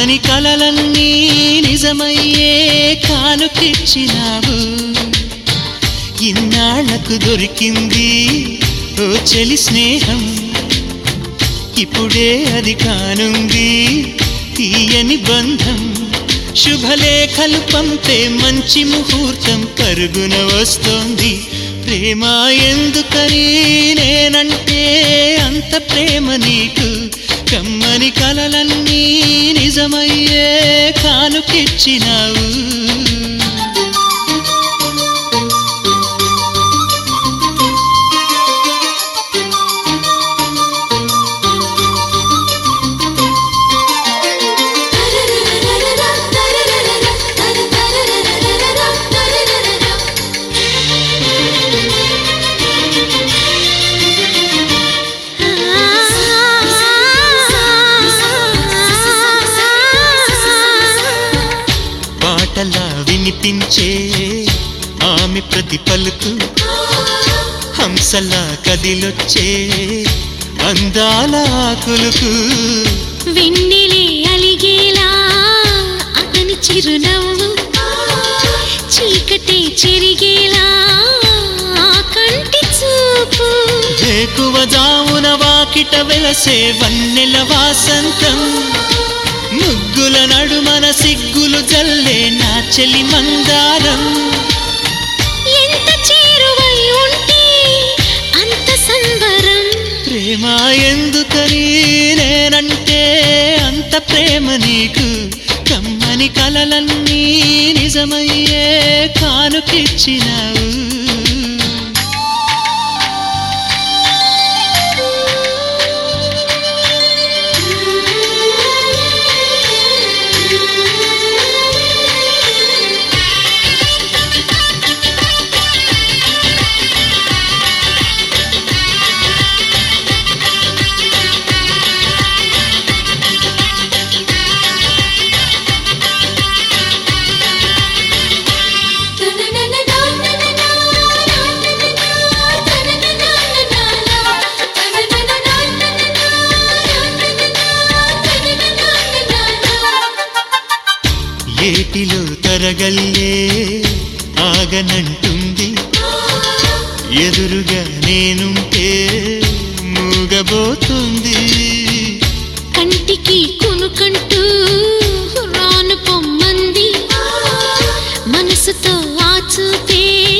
కమ్మని కలలన్నీ నిజమయ్యే కానుకిచ్చినావు ఇన్నాళ్లకు దొరికింది ఓ చెలి స్నేహం ఇప్పుడే అది కానుంది తీయని బంధం శుభలేఖలు పంపే మంచి ముహూర్తం పరుగున వస్తోంది ప్రేమ ఎందుకని నేనంటే అంత ప్రేమ నీకు కమ్మని కలలన్నీ నిజమయ్యే కానుకిచ్చినావు పాటలా వినిపించే ఆమె ప్రతి పలుకు హంసలా కదిలొచ్చే అందాల ఆకులకు వెన్నెలే అలిగేలా అతని చిరునవ్వు చీకటే చెరిగేలా ఆ కంటి చూపు వేకువ జామున వాకిట వెలసే వన్నెల వాసంతం ముగ్గుల నడుమన సిగ్గులు జల్లే నా చెలి మందారం ఎంత చేరువై ఉంటే అంత సంబరం ప్రేమ ఎందుకని నేనంటే అంత ప్రేమ నీకు కమ్మని కలలన్నీ నిజమయ్యే కానుకిచ్చినావు ఏటిలో తరగల్లే ఆగనంటుంది ఎదురుగా నేనుంటే మూగబోతుంది కంటికి కునుకంటూ రాను పొమ్మంది మనసుతో ఆ చూపే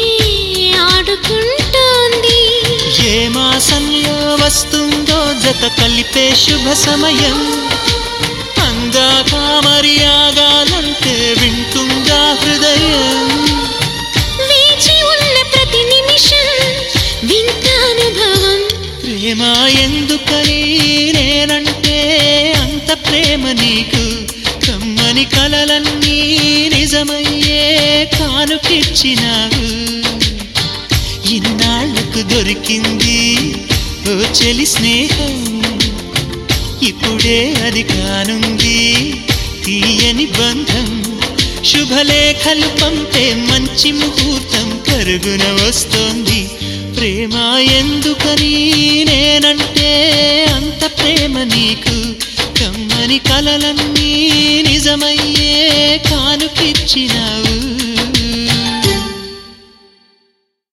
ఆడుకుంటోంది ఏ మాసంలో వస్తుందో జత కలిపే శుభ సమయం అందాక మరి ఆగాలంటే వింటుందా హృదయం వేచి ఉన్న ప్రతి నిమిషం వింత అనుభవం ప్రేమ ఎందుకని నేనంటే అంత ప్రేమ నీకు కమ్మని కలలన్నీ నిజమయ్యే కానుకిచ్చినావు ఇన్నాళ్లకు దొరికింది ఓ చెలి స్నేహం ఇప్పుడే అది కానుంది తీయని బంధం శుభలేఖలు పంపే మంచి ముహూర్తం కరుగున వస్తోంది ప్రేమ ఎందుకని నేనంటే అంత ప్రేమ నీకు కమ్మని కలలన్నీ నిజమయ్యే కానుకిచ్చినావు